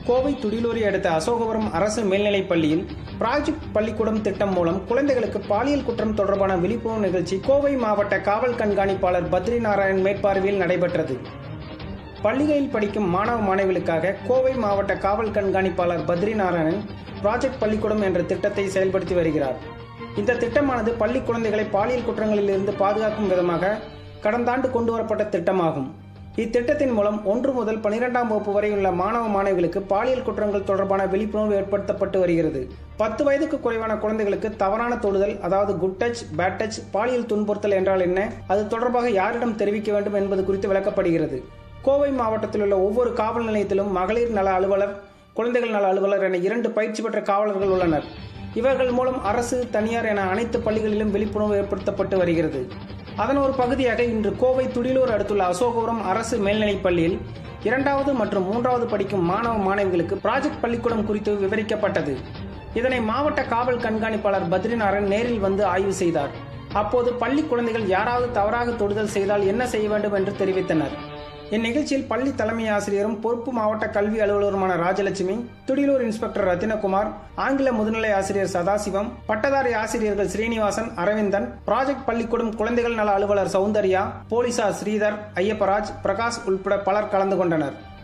கோவை துடிலூரை அடுத்த அசோகபுரம் அரசு மேல்நிலைப் பள்ளியில் ப்ராஜெக்ட் பள்ளிக்கூடம் திட்டம் மூலம் குழந்தைகளுக்கு பாலியல் குற்றம் தொடர்பான விழிப்புணர்வு நிகழ்ச்சி கோவை மாவட்ட காவல் கண்காணிப்பாளர் பத்ரி நாராயண் மேற்பார்வையில் நடைபெற்றது பள்ளிகளில் படிக்கும் மாணவ மாணவிகளுக்காக கோவை மாவட்ட காவல் கண்காணிப்பாளர் பத்ரி நாராயணன் ப்ராஜெக்ட் பள்ளிக்கூடம் என்ற திட்டத்தை செயல்படுத்தி வருகிறார் இந்த திட்டமானது பள்ளி குழந்தைகளை பாலியல் குற்றங்களில் இருந்து பாதுகாக்கும் விதமாக கடந்த ஆண்டு கொண்டு வரப்பட்ட திட்டமாகும் இத்திட்டத்தின் மூலம் ஒன்று முதல் பனிரெண்டாம் வகுப்பு வரை உள்ள மாணவ மாணவிகளுக்கு பாலியல் குற்றங்கள் தொடர்பான விழிப்புணர்வு ஏற்படுத்தப்பட்டு வருகிறது பத்து வயதுக்கு குறைவான குழந்தைகளுக்கு தவறான தொடுதல் அதாவது குட் டச் பேட் டச் பாலியல் துன்புறுத்தல் என்றால் என்ன அது தொடர்பாக யாரிடம் தெரிவிக்க வேண்டும் என்பது குறித்து விளக்கப்படுகிறது கோவை மாவட்டத்தில் உள்ள ஒவ்வொரு காவல் நிலையத்திலும் மகளிர் நல அலுவலர் குழந்தைகள் நல அலுவலர் என இரண்டு பயிற்சி பெற்ற காவலர்கள் உள்ளனர் இவர்கள் மூலம் அரசு தனியார் என அனைத்து பள்ளிகளிலும் விழிப்புணர்வு ஏற்படுத்தப்பட்டு வருகிறது அதன் ஒரு பகுதியாக இன்று கோவை துடிலூர் அடுத்துள்ள அசோகபுரம் அரசு மேல்நிலைப் பள்ளியில் இரண்டாவது மற்றும் மூன்றாவது படிக்கும் மாணவ மாணவிகளுக்கு ப்ராஜெக்ட் பள்ளிக்கூடம் குறித்து விவரிக்கப்பட்டது இதனை மாவட்ட காவல் கண்காணிப்பாளர் பத்ரிநாராயண் நேரில் வந்து ஆய்வு செய்தார் அப்போது பள்ளி குழந்தைகள் யாராவது தவறாக தொடுதல் செய்தால் என்ன செய்ய வேண்டும் என்று தெரிவித்தனர் இந்நிகழ்ச்சியில் பள்ளி தலைமை ஆசிரியரும் பொறுப்பு மாவட்ட கல்வி அலுவலருமான ராஜலட்சுமி துடிலூர் இன்ஸ்பெக்டர் ரத்தினகுமார் ஆங்கில முதுநிலை ஆசிரியர் சதாசிவம் பட்டதாரி ஆசிரியர்கள் ஸ்ரீனிவாசன் அரவிந்தன் ப்ராஜெக்ட் பள்ளிக்கூடம் குழந்தைகள் நல அலுவலர் சௌந்தர்யா போலீசார் ஸ்ரீதர் ஐயப்பராஜ் பிரகாஷ் உள்பட பலர் கலந்து கொண்டனர்